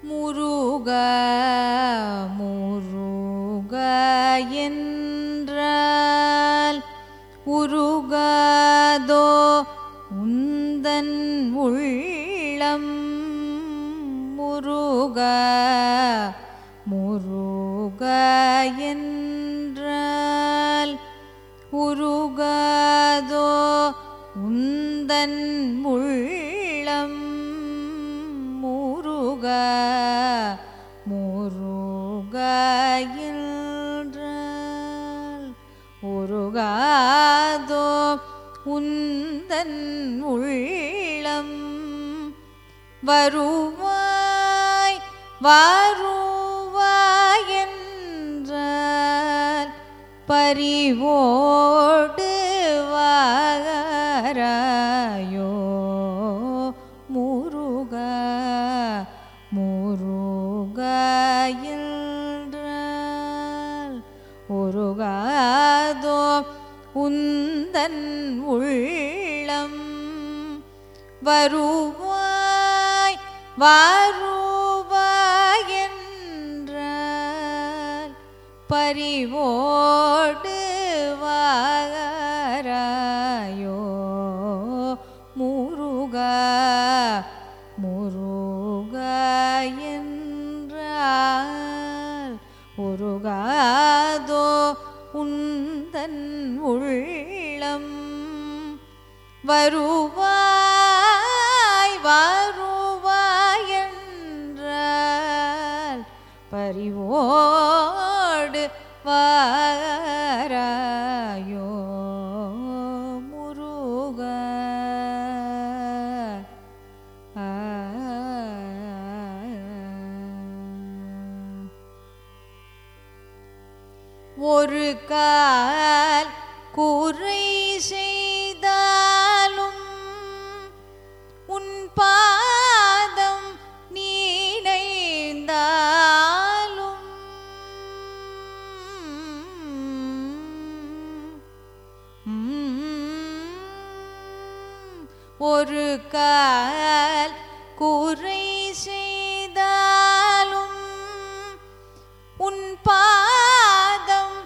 முருக முருக என்றால் உருகாதோ உந்தன் உள்ளம் முருக முருக என்றால் உருகாதோ உந்தன் உள்ளம் முருக முருக என்றால் உருகாதோ உந்தன் உள்ளம் வருவாய் வருவாய் என்றால் பரிவோடு வாராயோ முருக முருக என்றால் உருகாதோ உந்தன் உள்ளம் வருவாய் வருவாய் என்றால் பரிவோடு வாராயோ முருக முருக என்றால் உருகாதோ உந்தன் உள்ளம் வருவாய் வருவாய் என்றால் பரிவோடு வாராயோ முருக ஆ. ஒரு கால் குறை செய்தாலும் உன் பாதம் நீனைந்தாலும் ஒரு கால் குறை செய்தாலும் உன் பாதம்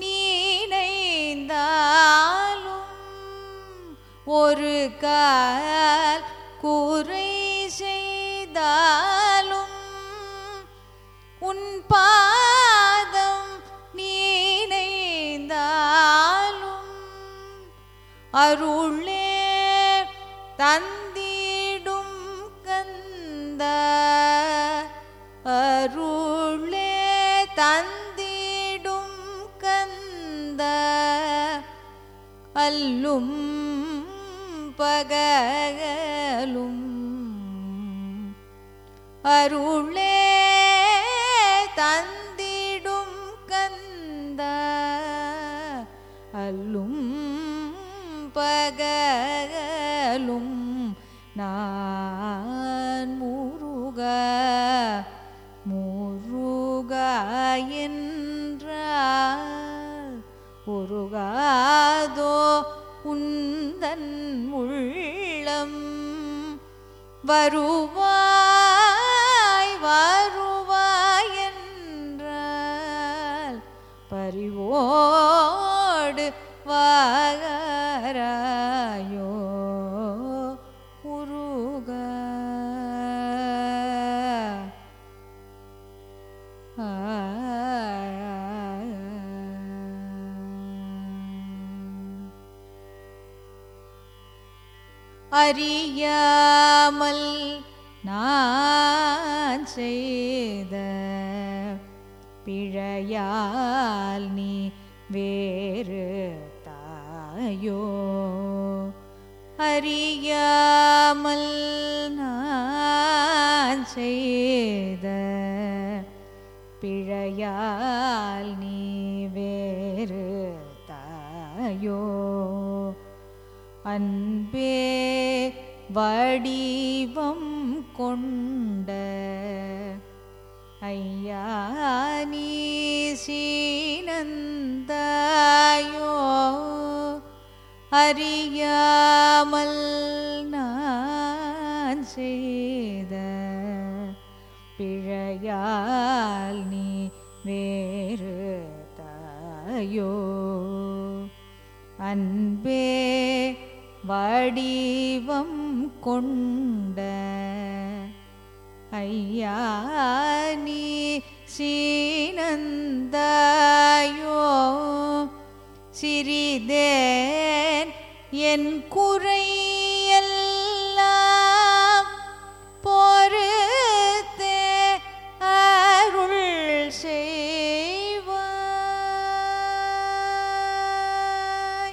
நீனைந்தாலும் ஒரு கால் குறை செய்தாலும் உன் பாதம் நீனைந்தாலும் அருளே தந்திடும் கந்த அருளே தந்திடும் கந்த அல்லும் பகலும் அருளே தந்திடும் கந்த அல்லும் பகலும் நான் முருக முருக என்றால் உருகாதோ உந்தன் உள்ளம் வருவாய் வருவாய் என்றால் பரிவோடு வாராயோ உருக அறியாமல் நான் செய்த பிழையால் நீ வேறு தாயோ அறியாமல் நான் செய்த பிழையால் நீ வேறு தாயோ அன்பே வடிவம் கொண்ட ஐயா நீ சீனந்தாயோ அறியாமல் நான் செய்த பிழை தயால் நீ வேறு தாயோ அன்பே வடிவம் கொண்ட ஐயா நீ சீனந்தாயோ சிறிதேன் என் குறையெல்லாம் பொறுத்தே அருள் செய்வாய்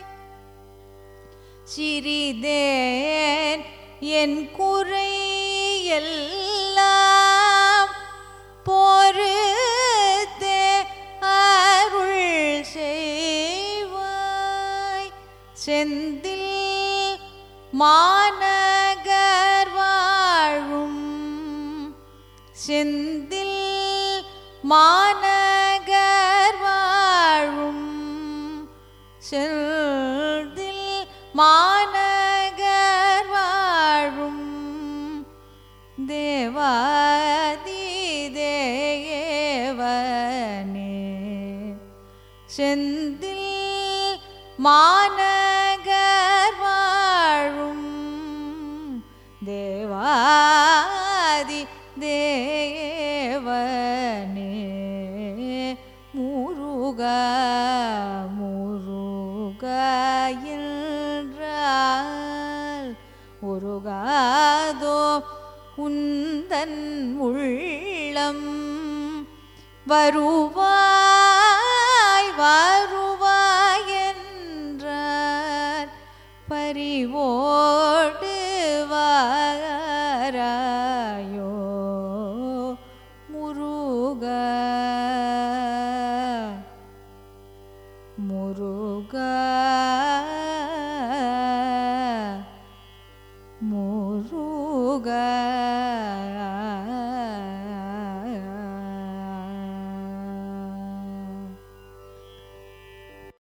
சிறிதேன் என் குறையெல்லாம் பொறுத்தே அருள் செய்வாய் செந்தில் மாநகர் வாழும் செந்தில் மாநகர் வாழும் செந்தில் மாநகர் வாழும் தேவாதி தேவனே செந்தில் மாநகர் வாழும் தேவாதி தேவனே முருக முருக என்றால் உருகாதோ உந்தன் உள்ளம் வருவாய் வருவாய்